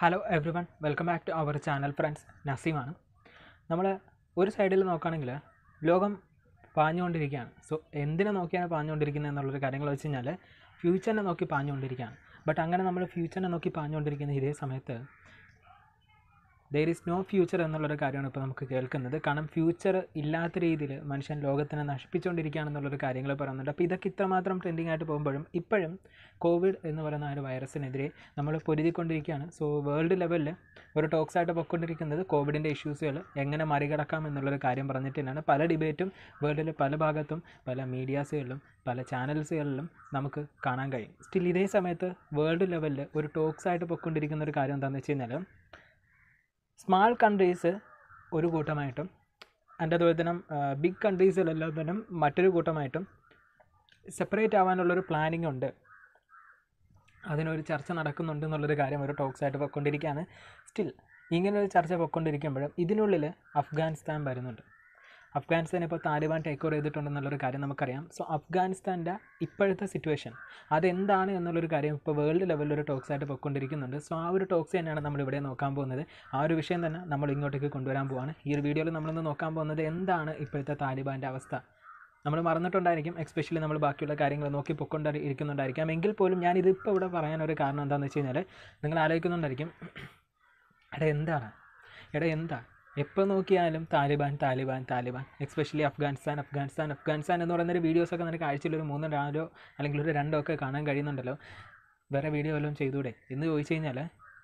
hello everyone welcome back to our channel friends നസീമാണ് നമ്മൾ ഒരു സൈഡിൽ നോക്കുകയാണെങ്കിൽ ലോകം പാഞ്ഞുകൊണ്ടിരിക്കുകയാണ് സോ എന്തിനെ നോക്കിയാണ് പാഞ്ഞുകൊണ്ടിരിക്കുന്നത് എന്നുള്ളൊരു കാര്യങ്ങൾ വെച്ച് കഴിഞ്ഞാൽ ഫ്യൂച്ചറിനെ നോക്കി പാഞ്ഞുകൊണ്ടിരിക്കുകയാണ് ബട്ട് അങ്ങനെ നമ്മൾ ഫ്യൂച്ചറിനെ നോക്കി പാഞ്ഞുകൊണ്ടിരിക്കുന്ന ഇതേ സമയത്ത് ദർ ഈസ് നോ ഫ്യൂച്ചർ എന്നുള്ളൊരു കാര്യമാണ് ഇപ്പോൾ നമുക്ക് കേൾക്കുന്നത് കാരണം ഫ്യൂച്ചർ ഇല്ലാത്ത രീതിയിൽ മനുഷ്യൻ ലോകത്തിനെ നശിപ്പിച്ചുകൊണ്ടിരിക്കുകയാണെന്നുള്ളൊരു കാര്യങ്ങൾ പറയുന്നുണ്ട് അപ്പോൾ ഇതൊക്കെ ഇത്രമാത്രം ട്രെൻഡിങ് ആയിട്ട് പോകുമ്പോഴും ഇപ്പോഴും കോവിഡ് എന്ന് പറയുന്ന ആ ഒരു വൈറസിനെതിരെ നമ്മൾ പൊരുതിക്കൊണ്ടിരിക്കുകയാണ് സോ വേൾഡ് ലെവലിൽ ഒരു ടോക്സ് ആയിട്ട് പൊയ്ക്കൊണ്ടിരിക്കുന്നത് കോവിഡിൻ്റെ ഇഷ്യൂസുകൾ എങ്ങനെ മറികടക്കാം എന്നുള്ളൊരു കാര്യം പറഞ്ഞിട്ട് തന്നെയാണ് പല ഡിബേറ്റും വേൾഡിലെ പല ഭാഗത്തും പല മീഡിയാസുകളിലും പല ചാനൽസുകളിലും നമുക്ക് കാണാൻ കഴിയും സ്റ്റിൽ ഇതേ സമയത്ത് വേൾഡ് ലെവലിൽ ഒരു ടോക്സ് ആയിട്ട് പൊയ്ക്കൊണ്ടിരിക്കുന്ന ഒരു കാര്യം എന്താണെന്ന് വെച്ച് കഴിഞ്ഞാൽ സ്മാൾ കൺട്രീസ് ഒരു കൂട്ടമായിട്ടും അതിൻ്റെ അതുപോലെ തന്നെ ബിഗ് കൺട്രീസിലെല്ലാം തന്നെ മറ്റൊരു കൂട്ടമായിട്ടും സെപ്പറേറ്റ് ആവാനുള്ളൊരു പ്ലാനിങ് ഉണ്ട് അതിനൊരു ചർച്ച നടക്കുന്നുണ്ട് എന്നുള്ളൊരു കാര്യം ഒരു ടോക്സ് ആയിട്ട് പൊയ്ക്കൊണ്ടിരിക്കുകയാണ് സ്റ്റിൽ ഇങ്ങനെ ഒരു ചർച്ച പൊയ്ക്കൊണ്ടിരിക്കുമ്പോഴും ഇതിനുള്ളിൽ അഫ്ഗാനിസ്ഥാൻ വരുന്നുണ്ട് അഫ്ഗാനിസ്ഥാൻ ഇപ്പോൾ താലിബാൻ ടേക്ക് ഓവർ ചെയ്തിട്ടുണ്ടെന്നുള്ളൊരു കാര്യം നമുക്കറിയാം സോ അഫ്ഗാനിസ്ഥാൻ്റെ ഇപ്പോഴത്തെ സിറ്റുവേഷൻ അതെന്താണ് എന്നുള്ളൊരു കാര്യം ഇപ്പോൾ വേൾഡ് ലെവലിൽ ഒരു ടോക്സ് ആയിട്ട് പൊയ്ക്കൊണ്ടിരിക്കുന്നുണ്ട് സോ ആ ഒരു ടോക്സ് തന്നെയാണ് നമ്മൾ ഇവിടെ നോക്കാൻ പോകുന്നത് ആ ഒരു വിഷയം തന്നെ നമ്മൾ ഇങ്ങോട്ടേക്ക് കൊണ്ടുവരാൻ പോവാണ് ഈ ഒരു വീഡിയോയിൽ നമ്മളിന്ന് നോക്കാൻ പോകുന്നത് എന്താണ് ഇപ്പോഴത്തെ താലിബാൻ്റെ അവസ്ഥ നമ്മൾ മറന്നിട്ടുണ്ടായിരിക്കും എക്സ്പെഷ്യലി നമ്മൾ ബാക്കിയുള്ള കാര്യങ്ങൾ നോക്കി പൊക്കൊണ്ട് ഇരിക്കുന്നുണ്ടായിരിക്കാം എങ്കിൽ പോലും ഞാൻ ഇതിപ്പോൾ ഇവിടെ പറയാനൊരു കാരണം എന്താണെന്ന് വെച്ച് കഴിഞ്ഞാൽ നിങ്ങൾ ആലോചിക്കുന്നുണ്ടായിരിക്കും എടാ എന്താണ് എടാ എന്താ എപ്പോൾ നോക്കിയാലും താലിബാൻ താലിബാൻ താലിബാൻ എക്സ്പെഷ്യലി അഫ്ഗാനിസ്ഥാൻ അഫ്ഗാനിസ്ഥാൻ അഫ്ഗാനിസ്ഥാൻ എന്ന് പറയുന്നൊരു വീഡിയോസൊക്കെ നിനക്ക് ആഴ്ചയിൽ ഒരു മൂന്നോ നാലോ അല്ലെങ്കിൽ ഒരു രണ്ടോ ഒക്കെ കാണാൻ കഴിയുന്നുണ്ടല്ലോ വേറെ വീഡിയോ വല്ലതും ചെയ്തൂടെ എന്ന് ചോദിച്ചു കഴിഞ്ഞാൽ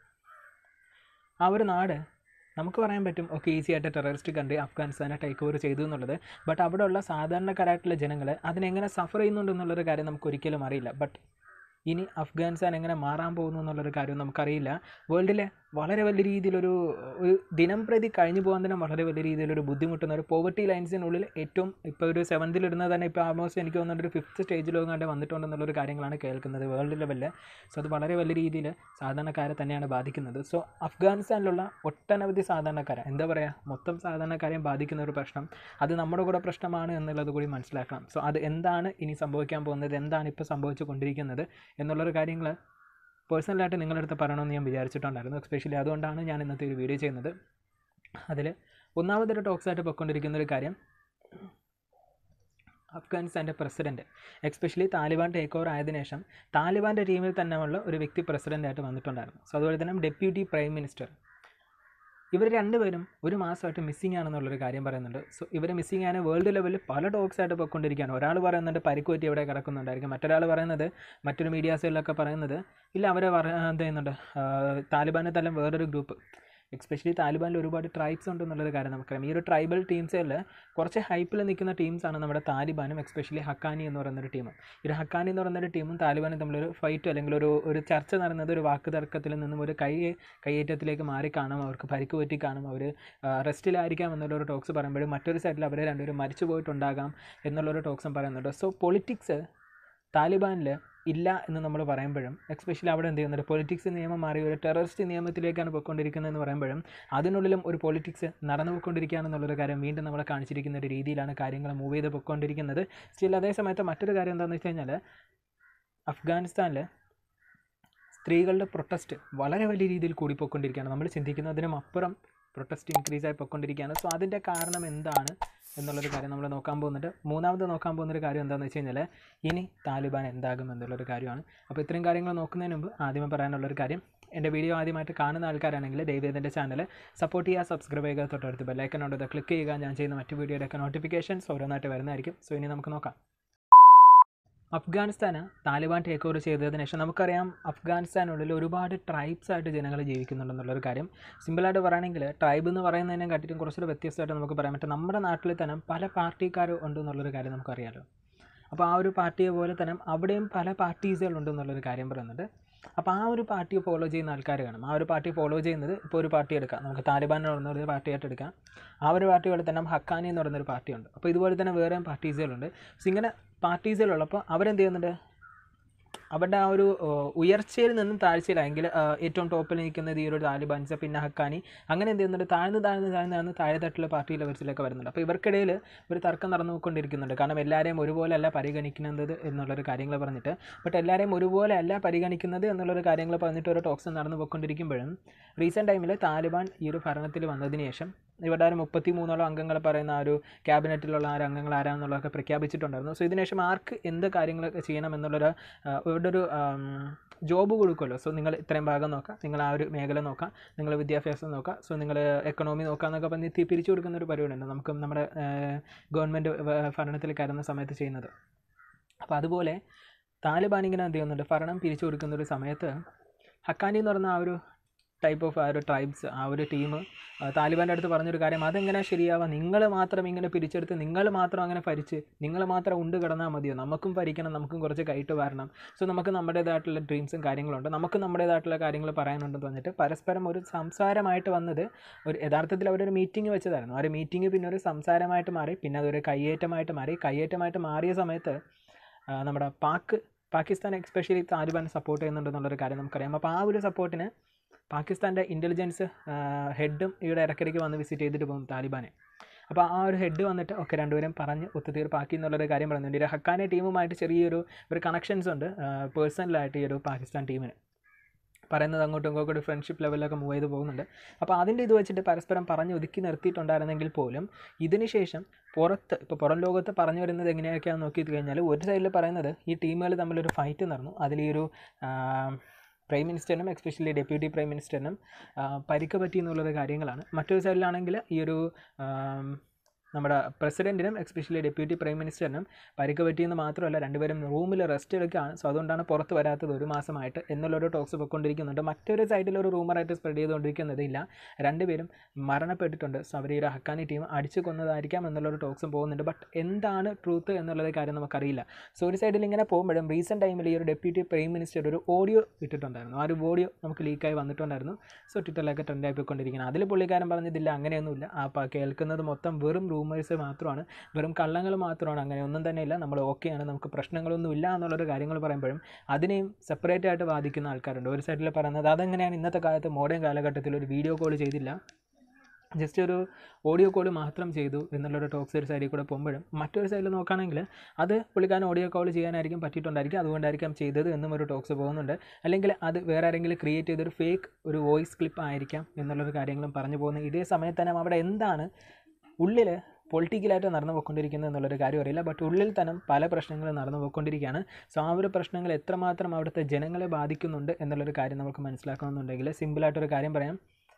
ആ ഒരു നാട് നമുക്ക് പറയാൻ പറ്റും ഓക്കെ ഈസി ആയിട്ട് ടെററിസ്റ്റ് കൺട്രി അഫ്ഗാനിസ്ഥാനെ ടേക്ക് ഓവർ ചെയ്തു എന്നുള്ളത് ബട്ട് അവിടെയുള്ള സാധാരണക്കാരായിട്ടുള്ള ജനങ്ങൾ അതിനെങ്ങനെ സഫർ ചെയ്യുന്നുണ്ടെന്നുള്ളൊരു കാര്യം നമുക്ക് ഒരിക്കലും അറിയില്ല ബട്ട് ഇനി അഫ്ഗാനിസ്ഥാൻ എങ്ങനെ മാറാൻ പോകുന്നു എന്നുള്ളൊരു കാര്യം നമുക്കറിയില്ല വേൾഡിലെ വളരെ വലിയ രീതിയിലൊരു ഒരു ദിനം പ്രതി കഴിഞ്ഞു പോകാൻ തന്നെ വളരെ വലിയ രീതിയിലൊരു ബുദ്ധിമുട്ടുന്ന ഒരു പോവർട്ടി ലൈൻസിനുള്ളിൽ ഏറ്റവും ഇപ്പോൾ ഒരു സെവൻത്തിൽ ഇടുന്നത് തന്നെ ഇപ്പോൾ ആൾമോസ്റ്റ് എനിക്ക് തോന്നുന്നുണ്ട് ഒരു ഫിഫ്ത്ത് സ്റ്റേജിലോ കണ്ട് വന്നിട്ടുണ്ടെന്നുള്ളൊരു കാര്യങ്ങളാണ് കേൾക്കുന്നത് വേൾഡ് ലെവലിൽ സോ അത് വളരെ വലിയ രീതിയിൽ സാധാരണക്കാരെ തന്നെയാണ് ബാധിക്കുന്നത് സോ അഫ്ഗാനിസ്ഥാനിലുള്ള ഒട്ടനവധി സാധാരണക്കാരെ എന്താ പറയുക മൊത്തം സാധാരണക്കാരെയും ബാധിക്കുന്ന ഒരു പ്രശ്നം അത് നമ്മുടെ കൂടെ പ്രശ്നമാണ് എന്നുള്ളത് കൂടി മനസ്സിലാക്കണം സോ അത് എന്താണ് ഇനി സംഭവിക്കാൻ പോകുന്നത് എന്താണ് ഇപ്പോൾ സംഭവിച്ചു കൊണ്ടിരിക്കുന്നത് എന്നുള്ളൊരു കാര്യങ്ങൾ പേഴ്സണലായിട്ട് നിങ്ങളുടെ അടുത്ത് പറയണമെന്ന് ഞാൻ വിചാരിച്ചിട്ടുണ്ടായിരുന്നു എസ്പെഷ്യലി അതുകൊണ്ടാണ് ഞാൻ ഇന്നത്തെ ഒരു വീഡിയോ ചെയ്യുന്നത് അതിൽ ഒന്നാമതൊരു ടോക്സ് ആയിട്ട് പൊയ്ക്കൊണ്ടിരിക്കുന്ന ഒരു കാര്യം അഫ്ഗാനിസ്ഥാൻ്റെ president especially Taliban take over ആയതിനു ശേഷം താലിബാൻ്റെ ടീമിൽ തന്നെയുള്ള ഒരു വ്യക്തി പ്രസിഡൻ്റായിട്ട് വന്നിട്ടുണ്ടായിരുന്നു സോ അതുപോലെ തന്നെ ഡെപ്യൂട്ടി പ്രൈം മിനിസ്റ്റർ ഇവർ രണ്ടുപേരും ഒരു മാസമായിട്ട് മിസ്സിംഗ് ആണെന്നുള്ളൊരു കാര്യം പറയുന്നുണ്ട് സോ ഇവർ മിസ്സിംഗ് ആണ് വേൾഡ് ലെവലിൽ പല ടോക്സ് ആയിട്ട് പോയിക്കൊണ്ടിരിക്കുകയാണ് ഒരാൾ പറയുന്നുണ്ട് പരിക്ക് പറ്റി എവിടെ കിടക്കുന്നുണ്ടായിരിക്കും മറ്റൊരാൾ പറയുന്നത് മറ്റൊരു മീഡിയാസിലൊക്കെ പറയുന്നത് ഇല്ല അവർ പറ എന്ത് ചെയ്യുന്നുണ്ട് താലിബാനെ തന്നെ വേറൊരു ഗ്രൂപ്പ് എക്സ്പെഷ്യലി താലിബാനിൽ ഒരുപാട് ട്രൈബ്സ് ഉണ്ടെന്നുള്ളൊരു കാര്യം നമുക്കറിയാം ഈ ഒരു ട്രൈബൽ ടീംസിൽ കുറച്ച് ഹൈപ്പിൽ നിൽക്കുന്ന ടീംസാണ് നമ്മുടെ താലിബാനും എക്സ്പെഷ്യലി ഹക്കാനി എന്ന് പറയുന്നൊരു ടീമും ഈ ഒരു ഹക്കാനി എന്ന് പറയുന്നൊരു ടീമും താലിബാനും തമ്മിലൊരു ഫൈറ്റ് അല്ലെങ്കിൽ ഒരു ഒരു ചർച്ച നടന്നത് ഒരു വാക്ക് തർക്കത്തിൽ നിന്നും ഒരു കൈ കയ്യേറ്റത്തിലേക്ക് മാറി കാണും അവർക്ക് പരിക്ക് പറ്റി കാണും അവർ റെസ്റ്റിലായിരിക്കാം എന്നുള്ളൊരു ടോക്സ് പറയുമ്പോഴും മറ്റൊരു സൈഡിൽ അവർ രണ്ടുപേരും മരിച്ചു പോയിട്ടുണ്ടാകാം എന്നുള്ളൊരു ടോക്സും പറയുന്നുണ്ട് സോ പൊളിറ്റിക്സ് താലിബാനിൽ ഇല്ല എന്ന് നമ്മൾ പറയുമ്പോഴും എക്സ്പെഷ്യലി അവിടെ എന്ത് ചെയ്യുന്നുണ്ട് പൊളിറ്റിക്സ് നിയമം മാറി ഒരു ടെററിസ്റ്റ് നിയമത്തിലേക്കാണ് പോയിക്കൊണ്ടിരിക്കുന്നതെന്ന് പറയുമ്പോഴും അതിനുള്ളിലും ഒരു പൊളിറ്റിക്സ് നടന്നു പോയിക്കൊണ്ടിരിക്കുകയാണെന്നുള്ളൊരു കാര്യം വീണ്ടും നമ്മളെ കാണിച്ചിരിക്കുന്ന ഒരു രീതിയിലാണ് കാര്യങ്ങൾ മൂവ് ചെയ്ത് പോയിക്കൊണ്ടിരിക്കുന്നത് സ്റ്റിൽ അതേ സമയത്ത് മറ്റൊരു കാര്യം എന്താണെന്ന് വെച്ച് കഴിഞ്ഞാൽ അഫ്ഗാനിസ്ഥാനിൽ സ്ത്രീകളുടെ പ്രൊട്ടസ്റ്റ് വളരെ വലിയ രീതിയിൽ കൂടിപ്പോയിക്കൊണ്ടിരിക്കുകയാണ് നമ്മൾ ചിന്തിക്കുന്നതിനും അപ്പുറം പ്രൊട്ടസ്റ്റ് ഇൻക്രീസ് ആയി പോയിക്കൊണ്ടിരിക്കുകയാണ് സോ അതിൻ്റെ കാരണം എന്താണ് എന്നുള്ളൊരു കാര്യം നമ്മൾ നോക്കാൻ പോകുന്നുണ്ട് മൂന്നാമത് നോക്കാൻ പോകുന്നൊരു കാര്യം എന്താണെന്ന് വെച്ച് കഴിഞ്ഞാൽ ഇനി താലിബാൻ എന്താകും എന്നുള്ളൊരു കാര്യമാണ് അപ്പോൾ ഇത്രയും കാര്യങ്ങൾ നോക്കുന്നതിന് മുമ്പ് ആദ്യമേ പറയാനുള്ളൊരു കാര്യം എൻ്റെ വീഡിയോ ആദ്യമായിട്ട് കാണുന്ന ആൾക്കാരാണെങ്കിൽ ദയവേദ എൻ്റെ ചാനൽ സപ്പോർട്ട് ചെയ്യുക സബ്സ്ക്രൈബ് ചെയ്യുക തൊട്ടടുത്ത് ബെല്ലൈക്കനോട് ക്ലിക്ക് ചെയ്യുക ഞാൻ ചെയ്യുന്ന മറ്റു വീഡിയോയുടെയൊക്കെ നോട്ടിഫിക്കേഷൻസ് ഓരോന്നായിട്ട് വരുന്നതായിരിക്കും സോ ഇനി നമുക്ക് നോക്കാം അഫ്ഗാനിസ്ഥാന് താലിബാൻ ടേക്ക് ഓവർ ചെയ്തതിന് ശേഷം നമുക്കറിയാം അഫ്ഗാനിസ്ഥാനുള്ളിൽ ഒരുപാട് ട്രൈബ്സ് ആയിട്ട് ജനങ്ങൾ ജീവിക്കുന്നുണ്ടെന്നുള്ളൊരു കാര്യം സിമ്പിളായിട്ട് പറയുകയാണെങ്കിൽ ട്രൈബ് എന്ന് പറയുന്നതിനെ കാട്ടിലും കുറച്ചുകൂടെ വ്യത്യസ്തമായിട്ട് നമുക്ക് പറയാൻ പറ്റും നമ്മുടെ നാട്ടിൽ തന്നെ പല പാർട്ടിക്കാർ ഉണ്ടെന്നുള്ളൊരു കാര്യം നമുക്കറിയാമല്ലോ അപ്പോൾ ആ ഒരു പാർട്ടിയെ പോലെ തന്നെ അവിടെയും പല പാർട്ടീസുകൾ ഉണ്ടെന്നുള്ളൊരു കാര്യം പറയുന്നുണ്ട് അപ്പോൾ ആ ഒരു പാർട്ടി ഫോളോ ചെയ്യുന്ന ആൾക്കാർ കാണും ആ ഒരു പാർട്ടി ഫോളോ ചെയ്യുന്നത് ഇപ്പോൾ ഒരു പാർട്ടി എടുക്കാം നമുക്ക് താലിബാൻ എന്ന് പറയുന്ന ഒരു പാർട്ടിയായിട്ട് എടുക്കാം ആ ഒരു പാർട്ടി പോലെ തന്നെ ഹക്കാനി എന്ന് പറയുന്നൊരു പാർട്ടിയുണ്ട് അപ്പോൾ ഇതുപോലെ തന്നെ വേറെയും പാർട്ടീസുകളുണ്ട് സോ ഇങ്ങനെ പാർട്ടീസുകളുള്ളപ്പോൾ അവരെന്ത് ചെയ്യുന്നുണ്ട് അവരുടെ ആ ഒരു ഏഹ്, ഉയർച്ചയിൽ നിന്നും താഴ്ചയിലായെങ്കിൽ ഏഹ്, ഏറ്റവും ടോപ്പിൽ നിൽക്കുന്നത് ഈ ഒരു താലിബാൻസ് പിന്നെ ഹക്കാനി അങ്ങനെ എന്ത് ചെയ്യുന്നുണ്ട് താഴ്ന്ന് താഴ്ന്ന് താഴ്ന്ന് താഴ്ന്ന് താഴെ തട്ടിലെ പാർട്ടി ലെവൽസിലൊക്കെ വരുന്നുണ്ട് അപ്പോൾ ഇവർക്കിടയിൽ ഒരു തർക്കം നടന്നുകൊണ്ടിരിക്കുന്നുണ്ട് കാരണം എല്ലാവരെയും ഒരുപോലെ അല്ല പരിഗണിക്കുന്നത് എന്നുള്ളൊരു കാര്യങ്ങൾ പറഞ്ഞിട്ട് ബട്ട് എല്ലാവരെയും ഒരുപോലെ അല്ല പരിഗണിക്കുന്നത് എന്നുള്ളൊരു കാര്യങ്ങൾ പറഞ്ഞിട്ട് ഒരു ടോക്സ് നടന്നു പോയിക്കൊണ്ടിരിക്കുമ്പോഴും റീസെൻറ്റ് ടൈമിൽ താലിബാൻ ഈ ഒരു ഭരണത്തിൽ വന്നതിന് ശേഷം ഇവരുടെ ഒരു മുപ്പത്തി മൂന്നോളം അംഗങ്ങൾ പറയുന്ന ആ ഒരു ക്യാബിനറ്റിലുള്ള ആ ഒരു അംഗങ്ങൾ ആരാണെന്നുള്ളതൊക്കെ പ്രഖ്യാപിച്ചിട്ടുണ്ടായിരുന്നു സോ ഇതിനുശേഷം ആർക്ക് എന്ത് കാര്യങ്ങളൊക്കെ ചെയ്യണം എന്നുള്ളൊരു ആ, ഇവരുടെ ഒരു ജോബ് കൊടുക്കുമല്ലോ സോ നിങ്ങൾ ഇത്രയും ഭാഗം നോക്കാം നിങ്ങൾ ആ ഒരു മേഖല നോക്കാം നിങ്ങൾ വിദ്യാഭ്യാസം നോക്കാം സോ നിങ്ങൾ എക്കണോമി നോക്കാം എന്നൊക്കെ പറഞ്ഞ് തി- പിരിച്ചു കൊടുക്കുന്ന ഒരു പരിപാടിയുണ്ട് നമുക്ക് നമ്മുടെ ഗവൺമെൻറ് ഭരണത്തിൽ കയറുന്ന സമയത്ത് ചെയ്യുന്നത് അപ്പോൾ അതുപോലെ താലിബാൻ ഇങ്ങനെ എന്ത് ചെയ്യുന്നുണ്ട് ഭരണം പിരിച്ചു കൊടുക്കുന്ന ഒരു സമയത്ത് ഹക്കാനി എന്ന് പറയുന്ന ആ ഒരു ടൈപ്പ് ഓഫ് ആ ഒരു ട്രൈബ്സ് ആ ഒരു ടീം താലിബാൻ്റെ അടുത്ത് പറഞ്ഞൊരു കാര്യം അതെങ്ങനെ ശരിയാവാം നിങ്ങൾ മാത്രം ഇങ്ങനെ പിരിച്ചെടുത്ത് നിങ്ങൾ മാത്രം അങ്ങനെ ഭരിച്ച് നിങ്ങൾ മാത്രം ഉണ്ട് കിടന്നാൽ മതിയോ നമുക്കും ഭരിക്കണം നമുക്കും കുറച്ച് കൈയിട്ട് വരണം സോ നമുക്ക് നമ്മുടേതായിട്ടുള്ള ഡ്രീംസും കാര്യങ്ങളുണ്ട് നമുക്ക് നമ്മുടേതായിട്ടുള്ള കാര്യങ്ങൾ പറയാനുണ്ടെന്ന് പറഞ്ഞിട്ട് പരസ്പരം ഒരു സംസാരമായിട്ട് വന്നത് ഒരു യഥാർത്ഥത്തിൽ അവരൊരു മീറ്റിംഗ് വെച്ചതായിരുന്നു ആ ഒരു മീറ്റിംഗ് പിന്നെ ഒരു സംസാരമായിട്ട് മാറി പിന്നെ അതൊരു കയ്യേറ്റമായിട്ട് മാറി കയ്യേറ്റമായിട്ട് മാറിയ സമയത്ത് ആ, നമ്മുടെ പാക്ക് പാകിസ്ഥാൻ എക്സ്പെഷ്യലി താലിബാൻ സപ്പോർട്ട് ചെയ്യുന്നുണ്ടെന്നുള്ളൊരു കാര്യം നമുക്കറിയാം അപ്പോൾ ആ ഒരു സപ്പോർട്ടിന് പാകിസ്ഥാൻ്റെ ഇൻ്റലിജൻസ് ഹെഡും ഇവിടെ ഇടയ്ക്കിടയ്ക്ക് വന്ന് വിസിറ്റ് ചെയ്തിട്ട് പോകും താലിബാനെ അപ്പോൾ ആ ഒരു ഹെഡ് വന്നിട്ട് ഒക്കെ രണ്ടുപേരും പറഞ്ഞ് ഒത്തുതീർപ്പാക്കി എന്നുള്ളൊരു കാര്യം പറയുന്നുണ്ട് ഈ ഹക്കാനെ ടീമുമായിട്ട് ചെറിയൊരു ഒരു കണക്ഷൻസ് ഉണ്ട് പേഴ്സണലായിട്ട് ഈ ഒരു പാകിസ്ഥാൻ ടീമിന് പറയുന്നത് അങ്ങോട്ടും ഇങ്ങോട്ടും ഒരു ഫ്രണ്ട്ഷിപ്പ് ലെവലിലൊക്കെ മൂവ് ചെയ്ത് പോകുന്നുണ്ട് അപ്പോൾ അതിൻ്റെ ഇത് വെച്ചിട്ട് പരസ്പരം പറഞ്ഞ് ഒതുക്കി നിർത്തിയിട്ടുണ്ടായിരുന്നെങ്കിൽ പോലും ഇതിന് ശേഷം പുറത്ത് ഇപ്പോൾ പുറം ലോകത്ത് പറഞ്ഞു വരുന്നത് എങ്ങനെയൊക്കെയാണെന്ന് നോക്കിയിട്ട് കഴിഞ്ഞാൽ ഒരു സൈഡിൽ പറയുന്നത് ഈ ടീമുകൾ തമ്മിലൊരു ഫൈറ്റ് നടന്നു അതിൽ ഈ ഒരു പ്രൈം മിനിസ്റ്ററിനും എക്സ്പെഷ്യലി ഡെപ്യൂട്ടി പ്രൈം മിനിസ്റ്ററിനും ആ, പരിക്ക് പറ്റി എന്നുള്ളൊരു കാര്യങ്ങളാണ് മറ്റൊരു സൈഡിലാണെങ്കിൽ ഈ ഒരു ആം, നമ്മുടെ പ്രസിഡൻറ്റിനും എക്സ്പെഷ്യലി ഡെപ്യൂട്ടി പ്രൈം മിനിസ്റ്ററിനും പരിക്ക് പറ്റിയെന്ന് മാത്രമല്ല രണ്ടുപേരും റൂമിൽ റെസ്റ്റ് എടുക്കുകയാണ് സോ അതുകൊണ്ടാണ് പുറത്ത് വരാത്തത് ഒരു മാസമായിട്ട് എന്നുള്ളൊരു ടോക്സ് പൊയ്ക്കൊണ്ടിരിക്കുന്നുണ്ട് മറ്റൊരു സൈഡിൽ ഒരു റൂമറായിട്ട് സ്പ്രെഡ് ചെയ്തുകൊണ്ടിരിക്കുന്നത് ഇല്ല രണ്ടുപേരും മരണപ്പെട്ടിട്ടുണ്ട് സോ അവർ ഈ ഒരു ഹക്കാനി ടീം അടിച്ചു കൊന്നതായിരിക്കാം എന്നുള്ളൊരു ടോക്സും പോകുന്നുണ്ട് ബട്ട് എന്താണ് ട്രൂത്ത് എന്നുള്ളത് കാര്യം നമുക്കറിയില്ല സോ ഒരു സൈഡിൽ ഇങ്ങനെ പോകുമ്പോഴും റീസെൻറ്റ് ടൈമിൽ ഈ ഒരു ഡെപ്യൂട്ടി പ്രൈം മിനിസ്റ്റർ ഒരു ഓഡിയോ ഇട്ടിട്ടുണ്ടായിരുന്നു ആ ഒരു ഓഡിയോ നമുക്ക് ലീക്കായി വന്നിട്ടുണ്ടായിരുന്നു സോ ട്വിറ്ററിലൊക്കെ ട്രെൻഡായി പോയിക്കൊണ്ടിരിക്കുന്നത് അതിൽ പുള്ളിക്കാരൻ പറഞ്ഞതില്ല അങ്ങനെയൊന്നുമില്ല ആ പ- കേൾക്കുന്നത് മൊത്തം വെറും റൂമേഴ്സ് മാത്രമാണ് വെറും കള്ളങ്ങൾ മാത്രമാണ് അങ്ങനെ ഒന്നും തന്നെ ഇല്ല നമ്മൾ ഓക്കെയാണ് നമുക്ക് പ്രശ്നങ്ങളൊന്നും ഇല്ല എന്നുള്ളൊരു കാര്യങ്ങൾ പറയുമ്പോഴും അതിനെയും സെപ്പറേറ്റ് ആയിട്ട് വാദിക്കുന്ന ആൾക്കാരുണ്ട് ഒരു സൈഡിൽ പറയുന്നത് അതെങ്ങനെയാണ് ഇന്നത്തെ കാലത്ത് മോഡേൺ കാലഘട്ടത്തിൽ ഒരു വീഡിയോ കോൾ ചെയ്തില്ല ജസ്റ്റ് ഒരു ഓഡിയോ കോൾ മാത്രം ചെയ്തു എന്നുള്ളൊരു ടോക്സ് ഒരു സൈഡിൽ കൂടെ പോകുമ്പോഴും മറ്റൊരു സൈഡിൽ നോക്കുകയാണെങ്കിൽ അത് പുള്ളിക്കാരൻ ഓഡിയോ കോൾ ചെയ്യാനായിരിക്കും പറ്റിയിട്ടുണ്ടായിരിക്കും അതുകൊണ്ടായിരിക്കും ചെയ്തത് എന്നും ഒരു ടോക്സ് പോകുന്നുണ്ട് അല്ലെങ്കിൽ അത് വേറെ ആരെങ്കിലും ക്രിയേറ്റ് ചെയ്തൊരു ഫേക്ക് ഒരു വോയിസ് ക്ലിപ്പ് ആയിരിക്കാം എന്നുള്ളൊരു കാര്യങ്ങളും പറഞ്ഞു പോകുന്നത് ഇതേ സമയത്ത് തന്നെ അവിടെ എന്താണ് ഉള്ളിൽ പൊളിറ്റിക്കലായിട്ട് നടന്നു പോയിക്കൊണ്ടിരിക്കുന്നത് എന്നുള്ളൊരു കാര്യം അറിയില്ല ബട്ട് ഉള്ളിൽ തന്നെ പല പ്രശ്നങ്ങളും നടന്നു പോയിക്കൊണ്ടിരിക്കുകയാണ് സോ ആ ഒരു പ്രശ്നങ്ങൾ എത്രമാത്രം അവിടുത്തെ ജനങ്ങളെ ബാധിക്കുന്നുണ്ട് എന്നുള്ളൊരു കാര്യം നമുക്ക് മനസ്സിലാക്കണമെന്നുണ്ടെങ്കിൽ സിമ്പിളായിട്ടൊരു കാര്യം പറയാം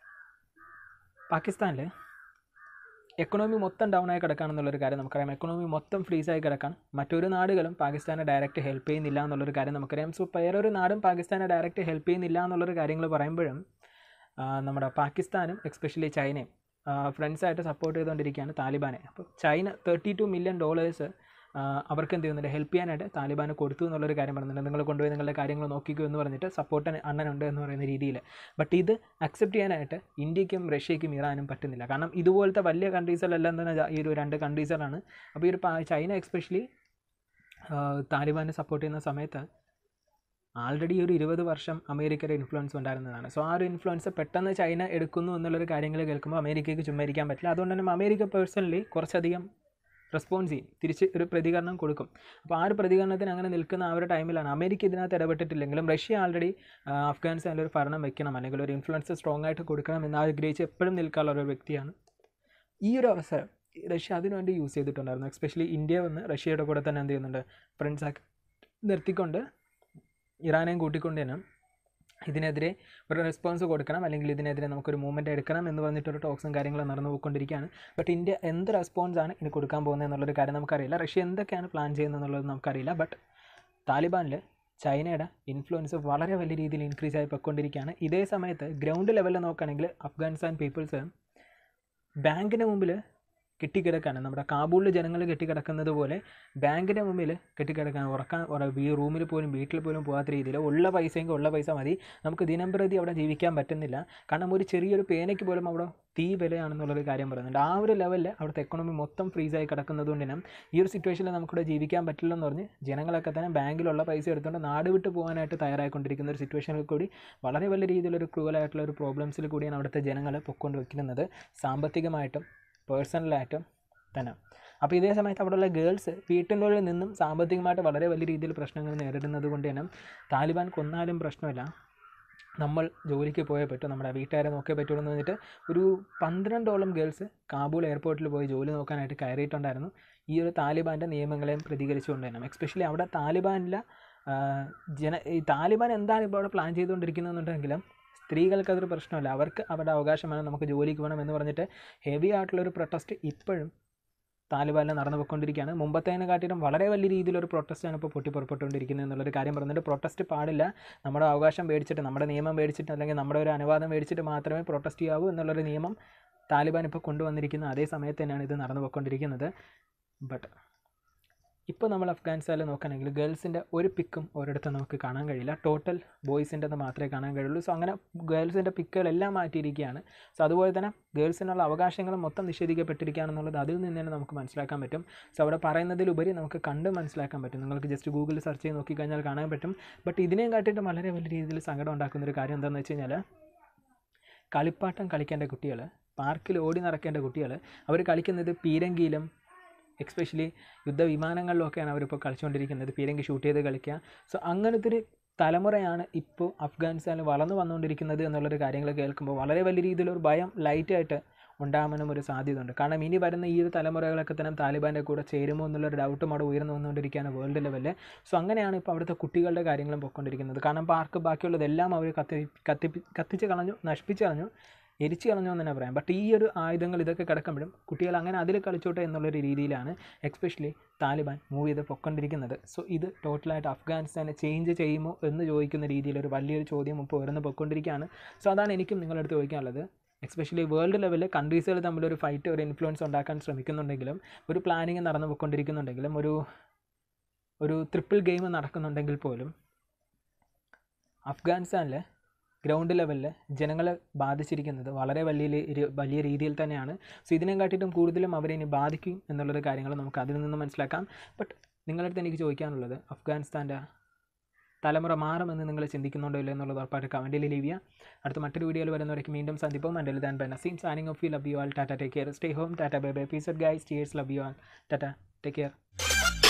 പാകിസ്ഥാനിൽ എക്കണോമി മൊത്തം ഡൗൺ ആയി കിടക്കുകയാണെന്നുള്ളൊരു കാര്യം നമുക്കറിയാം എക്കണോമി മൊത്തം ഫ്രീസായി കിടക്കാൻ മറ്റൊരു നാടുകളും പാകിസ്ഥാനെ ഡയറക്റ്റ് ഹെൽപ്പ് ചെയ്യുന്നില്ല എന്നുള്ളൊരു കാര്യം നമുക്കറിയാം സോ വേറൊരു നാടും പാകിസ്ഥാനെ ഡയറക്റ്റ് ഹെൽപ്പ് ചെയ്യുന്നില്ല എന്നുള്ളൊരു കാര്യങ്ങൾ പറയുമ്പോഴും ആ, നമ്മുടെ പാകിസ്ഥാനും എക്സ്പെഷ്യലി ചൈനയും ഫ്രണ്ട്സായിട്ട് സപ്പോർട്ട് ചെയ്തുകൊണ്ടിരിക്കുകയാണ് താലിബാനെ അപ്പോൾ China thirty two million dollars അവർക്ക് എന്ത് ചെയ്യുന്നുണ്ട് ഹെൽപ്പ് ചെയ്യാനായിട്ട് താലിബാന് കൊടുത്തു എന്നുള്ളൊരു കാര്യം പറയുന്നുണ്ട് നിങ്ങൾ കൊണ്ടുപോയി നിങ്ങളുടെ കാര്യങ്ങൾ നോക്കിക്കോ എന്ന് പറഞ്ഞിട്ട് സപ്പോർട്ട് അണ്ണനുണ്ട് എന്ന് പറയുന്ന രീതിയിൽ ബട്ട് ഇത് അക്സെപ്റ്റ് ചെയ്യാനായിട്ട് ഇന്ത്യക്കും റഷ്യയ്ക്കും ഇറാനും പറ്റുന്നില്ല കാരണം ഇതുപോലത്തെ വലിയ കൺട്രീസിലെല്ലാം തന്നെ ഈ ഒരു രണ്ട് കൺട്രീസിലാണ് അപ്പോൾ ഈ ഒരു പാ- ചൈന എക്സ്പെഷ്യലി താലിബാനെ സപ്പോർട്ട് ചെയ്യുന്ന സമയത്ത് ആൾറെഡി ഒരു ഇരുപത് വർഷം അമേരിക്കയുടെ ഇൻഫ്ലുവൻസ് ഉണ്ടായിരുന്നതാണ് സോ ആ ഒരു ഇൻഫ്ലുവൻസ് പെട്ടെന്ന് ചൈന എടുക്കുന്നു എന്നുള്ളൊരു കാര്യങ്ങൾ കേൾക്കുമ്പോൾ അമേരിക്കയ്ക്ക് ചുമ്മാ ഇരിക്കാൻ പറ്റില്ല അതുകൊണ്ട് തന്നെ അമേരിക്ക പേഴ്സണലി കുറച്ചധികം റെസ്പോൺസ് ചെയ്യും തിരിച്ച് ഒരു പ്രതികരണം കൊടുക്കും അപ്പോൾ ആ ഒരു പ്രതികരണത്തിന് അങ്ങനെ നിൽക്കുന്ന ആ ഒരു ടൈമിലാണ് അമേരിക്ക ഇതിനകത്ത് ഇടപെട്ടിട്ടില്ലെങ്കിലും റഷ്യ ആൾറെഡി അഫ്ഗാനിസ്ഥാനിൽ ഒരു ഭരണം വെക്കണം അല്ലെങ്കിൽ ഒരു ഇൻഫ്ലുവൻസ് സ്ട്രോങ് ആയിട്ട് കൊടുക്കണം എന്ന് ആഗ്രഹിച്ച് എപ്പോഴും നിൽക്കാനുള്ള ഒരു വ്യക്തിയാണ് ഈ ഒരു അവസരം റഷ്യ അതിനുവേണ്ടി യൂസ് ചെയ്തിട്ടുണ്ടായിരുന്നു എക്സ്പെഷ്യലി ഇന്ത്യ വന്ന് റഷ്യയുടെ കൂടെ തന്നെ എന്ത് ചെയ്യുന്നുണ്ട് ഫ്രണ്ട്സ് ആക്കി നിർത്തിക്കൊണ്ട് ഇറാനെയും കൂട്ടിക്കൊണ്ട് തന്നെ ഇതിനെതിരെ ഒരു റെസ്പോൺസ് കൊടുക്കണം അല്ലെങ്കിൽ ഇതിനെതിരെ നമുക്കൊരു മൂവ്മെൻറ്റ് എടുക്കണം എന്ന് പറഞ്ഞിട്ടൊരു ടോക്സും കാര്യങ്ങളും നടന്നു പോയിക്കൊണ്ടിരിക്കുകയാണ് ബട്ട് ഇന്ത്യ എന്ത് റെസ്പോൺസാണ് ഇനി കൊടുക്കാൻ പോകുന്നത് എന്നുള്ളൊരു കാര്യം നമുക്കറിയില്ല റഷ്യ എന്തൊക്കെയാണ് പ്ലാൻ ചെയ്യുന്നത് എന്നുള്ളത് നമുക്കറിയില്ല ബട്ട് താലിബാനിൽ ചൈനയുടെ ഇൻഫ്ലുവൻസ് വളരെ വലിയ രീതിയിൽ ഇൻക്രീസ് ആയി പോയിക്കൊണ്ടിരിക്കുകയാണ് ഇതേ സമയത്ത് ഗ്രൗണ്ട് ലെവലിൽ നോക്കുകയാണെങ്കിൽ അഫ്ഗാനിസ്ഥാൻ പീപ്പിൾസ് ബാങ്കിന് മുമ്പിൽ കെട്ടിക്കിടക്കാണ് നമ്മുടെ കാബൂളിൽ ജനങ്ങൾ കെട്ടിക്കിടക്കുന്നത് പോലെ ബാങ്കിൻ്റെ മുമ്പിൽ കെട്ടിക്കിടക്കാൻ ഉറക്കാൻ ഉറ- ഈ റൂമിൽ പോലും വീട്ടിൽ പോലും പോകാത്ത രീതിയിൽ ഉള്ള പൈസയെങ്കിൽ ഉള്ള പൈസ മതി നമുക്ക് ദിനം പ്രതി അവിടെ ജീവിക്കാൻ പറ്റുന്നില്ല കാരണം ഒരു ചെറിയൊരു പേനയ്ക്ക് പോലും അവിടെ തീ വിലയാണെന്നുള്ളൊരു കാര്യം പറയുന്നുണ്ട് ആ ഒരു ലെവലിൽ അവിടുത്തെ എക്കണോമി മൊത്തം ഫ്രീസായി കിടക്കുന്നത് കൊണ്ട് തന്നെ ഈ ഒരു സിറ്റുവേഷനിൽ നമുക്കിവിടെ ജീവിക്കാൻ പറ്റില്ലെന്ന് പറഞ്ഞ് ജനങ്ങളൊക്കെ തന്നെ ബാങ്കിലുള്ള പൈസ എടുത്തുകൊണ്ട് നാട് വിട്ട് പോകാനായിട്ട് തയ്യാറായിക്കൊണ്ടിരിക്കുന്ന ഒരു സിറ്റുവേഷനിൽ കൂടി വളരെ വലിയ രീതിയിലൊരു ക്രൂവലായിട്ടുള്ള ഒരു പ്രോബ്ലംസിൽ കൂടിയാണ് അവിടുത്തെ ജനങ്ങൾ പൊക്കൊണ്ട് വെക്കുന്നത് സാമ്പത്തികമായിട്ടും പേഴ്സണലായിട്ടും തന്നെ അപ്പോൾ ഇതേ സമയത്ത് അവിടെയുള്ള ഗേൾസ് വീട്ടിനുള്ളിൽ നിന്നും സാമ്പത്തികമായിട്ട് വളരെ വലിയ രീതിയിൽ പ്രശ്നങ്ങൾ നേരിടുന്നത് കൊണ്ട് തന്നെ താലിബാൻ കൊന്നാലും പ്രശ്നമില്ല നമ്മൾ ജോലിക്ക് പോയേ പറ്റൂ നമ്മുടെ വീട്ടുകാരെ നോക്കിയേ പറ്റുള്ളൂ എന്ന് പറഞ്ഞിട്ട് ഒരു പന്ത്രണ്ടോളം ഗേൾസ് കാബൂൾ എയർപോർട്ടിൽ പോയി ജോലി നോക്കാനായിട്ട് കയറിയിട്ടുണ്ടായിരുന്നു ഈ ഒരു താലിബാൻ്റെ നിയമങ്ങളെയും പ്രതികരിച്ചുകൊണ്ട് തന്നെ എക്സ്പെഷ്യലി അവിടെ താലിബാനിലെ ആ, ജന ഈ താലിബാൻ എന്താണ് ഇപ്പോൾ അവിടെ പ്ലാൻ ചെയ്തുകൊണ്ടിരിക്കുന്നതെന്നുണ്ടെങ്കിലും സ്ത്രീകൾക്ക് അതൊരു പ്രശ്നമല്ല അവർക്ക് അവരുടെ അവകാശമാണ് നമുക്ക് ജോലിക്ക് വേണം എന്ന് പറഞ്ഞിട്ട് ഹെവി ആയിട്ടുള്ളൊരു പ്രൊട്ടസ്റ്റ് ഇപ്പോഴും താലിബാനിൽ നടന്നു പോയിക്കൊണ്ടിരിക്കുകയാണ് മുമ്പത്തേനെ കാട്ടിലും വളരെ വലിയ രീതിയിലൊരു പ്രൊട്ടസ്റ്റാണ് ഇപ്പോൾ പൊട്ടി പുറപ്പെട്ടുകൊണ്ടിരിക്കുന്നത് എന്നുള്ളൊരു കാര്യം പറഞ്ഞിട്ട് പ്രൊട്ടസ്റ്റ് പാടില്ല നമ്മുടെ അവകാശം മേടിച്ചിട്ട് നമ്മുടെ നിയമം മേടിച്ചിട്ട് അല്ലെങ്കിൽ നമ്മുടെ ഒരു അനുവാദം മേടിച്ചിട്ട് മാത്രമേ പ്രൊട്ടസ്റ്റ് ചെയ്യാവൂ എന്നുള്ളൊരു നിയമം താലിബാൻ ഇപ്പോൾ കൊണ്ടുവന്നിരിക്കുന്ന അതേ സമയത്ത് തന്നെയാണ് ഇത് നടന്നു പോയിക്കൊണ്ടിരിക്കുന്നത് ബട്ട് ഇപ്പോൾ നമ്മൾ അഫ്ഗാനിസ്ഥാനിൽ നോക്കുകയാണെങ്കിൽ ഗേൾസിൻ്റെ ഒരു പിക്കും ഒരിടത്ത് നമുക്ക് കാണാൻ കഴിയില്ല ടോട്ടൽ ബോയ്സിൻ്റെ മാത്രമേ കാണാൻ കഴിയുള്ളൂ സോ അങ്ങനെ ഗേൾസിൻ്റെ പിക്കുകളെല്ലാം മാറ്റിയിരിക്കുകയാണ് സോ അതുപോലെ തന്നെ ഗേൾസിനുള്ള അവകാശങ്ങൾ മൊത്തം നിഷേധിക്കപ്പെട്ടിരിക്കുകയാണെന്നുള്ളത് അതിൽ നിന്ന് തന്നെ നമുക്ക് മനസ്സിലാക്കാൻ പറ്റും സോ അവിടെ പറയുന്നതിലുപരി നമുക്ക് കണ്ട് മനസ്സിലാക്കാൻ പറ്റും നിങ്ങൾക്ക് ജസ്റ്റ് ഗൂഗിളിൽ സെർച്ച് ചെയ്ത് നോക്കിക്കഴിഞ്ഞാൽ കാണാൻ പറ്റും ബട്ട് ഇതിനെയും കാട്ടിയിട്ട് വളരെ വലിയ രീതിയിൽ സങ്കടം ഉണ്ടാക്കുന്ന ഒരു കാര്യം എന്താണെന്ന് വെച്ച് കഴിഞ്ഞാൽ കളിപ്പാട്ടം കളിക്കേണ്ട കുട്ടികൾ പാർക്കിൽ ഓടി നടക്കേണ്ട കുട്ടികൾ അവർ കളിക്കുന്നത് പീരങ്കിയിലും എക്സ്പെഷ്യലി യുദ്ധവിമാനങ്ങളിലൊക്കെയാണ് അവരിപ്പോൾ കളിച്ചുകൊണ്ടിരിക്കുന്നത് പീരങ്കി ഷൂട്ട് ചെയ്ത് കളിക്കുക സോ അങ്ങനത്തെ ഒരു തലമുറയാണ് ഇപ്പോൾ അഫ്ഗാനിസ്ഥാനിൽ വളർന്നു വന്നുകൊണ്ടിരിക്കുന്നത് എന്നുള്ളൊരു കാര്യങ്ങൾ കേൾക്കുമ്പോൾ വളരെ വലിയ രീതിയിലൊരു ഭയം ലൈറ്റായിട്ട് ഉണ്ടാകാനും ഒരു സാധ്യതയുണ്ട് കാരണം ഇനി വരുന്ന ഈ ഒരു തലമുറകളൊക്കെ തന്നെ താലിബാൻ്റെ കൂടെ ചേരുമോ എന്നുള്ളൊരു ഡൗട്ടും അവിടെ ഉയർന്നു വന്നുകൊണ്ടിരിക്കുകയാണ് വേൾഡ് ലെവലിൽ സോ അങ്ങനെയാണ് ഇപ്പോൾ അവിടുത്തെ കുട്ടികളുടെ കാര്യങ്ങളും പൊയ്ക്കൊണ്ടിരിക്കുന്നത് കാരണം പാർക്ക് ബാക്കിയുള്ളതെല്ലാം അവർ കത്തി കത്തി കത്തിച്ച് കളഞ്ഞു നശിപ്പിച്ച് കളഞ്ഞു എരിച്ചു കളഞ്ഞു എന്ന് തന്നെ പറയാം ബട്ട് ഈ ഒരു ആയുധങ്ങൾ ഇതൊക്കെ കിടക്കുമ്പോഴും കുട്ടികൾ അങ്ങനെ അതിൽ കളിച്ചോട്ടെ എന്നുള്ളൊരു രീതിയിലാണ് എക്സ്പെഷ്യലി താലിബാൻ മൂവ് ചെയ്ത് പൊയ്ക്കൊണ്ടിരിക്കുന്നത് സോ ഇത് ടോട്ടലായിട്ട് അഫ്ഗാനിസ്ഥാനെ ചേഞ്ച് ചെയ്യുമോ എന്ന് ചോദിക്കുന്ന രീതിയിലൊരു വലിയൊരു ചോദ്യം ഇപ്പോൾ ഉയർന്നു പൊയ്ക്കൊണ്ടിരിക്കുകയാണ് സോ അതാണ് എനിക്കും നിങ്ങളുടെ അടുത്ത് ചോദിക്കാനുള്ളത് എക്സ്പെഷ്യലി വേൾഡ് ലെവലിൽ കൺട്രീസുകൾ തമ്മിലൊരു ഫൈറ്റ് ഒരു ഇൻഫ്ലുവൻസ് ഉണ്ടാക്കാൻ ശ്രമിക്കുന്നുണ്ടെങ്കിലും ഒരു പ്ലാനിങ് നടന്നു പോയിക്കൊണ്ടിരിക്കുന്നുണ്ടെങ്കിലും ഒരു ഒരു ട്രിപ്പിൾ ഗെയിം നടക്കുന്നുണ്ടെങ്കിൽ പോലും അഫ്ഗാനിസ്ഥാനിൽ ഗ്രൗണ്ട് ലെവലിൽ ജനങ്ങളെ ബാധിച്ചിരിക്കുന്നത് വളരെ വലിയ രീ- വലിയ രീതിയിൽ തന്നെയാണ് സോ ഇതിനെ കാട്ടിയിട്ടും കൂടുതലും അവരെ ഇനി ബാധിക്കും എന്നുള്ളൊരു കാര്യങ്ങൾ നമുക്ക് അതിൽ നിന്ന് മനസ്സിലാക്കാം ബട്ട് നിങ്ങളുടെ അടുത്ത് എനിക്ക് ചോദിക്കാനുള്ളത് അഫ്ഗാനിസ്ഥാൻ്റെ തലമുറ മാറുമെന്ന് നിങ്ങൾ ചിന്തിക്കുന്നുണ്ടോ ഇല്ല എന്നുള്ളത് ഉറപ്പായിട്ട് കമൻറ്റിൽ ലീവ് ചെയ്യുക അടുത്ത മറ്റൊരു വീഡിയോയിൽ വരുന്നവരേക്ക് വീണ്ടും സന്ദിപ്പം and then bye Naseem signing off you love you all tata take care stay home tata bye bye peace guys cheers love you all tata take care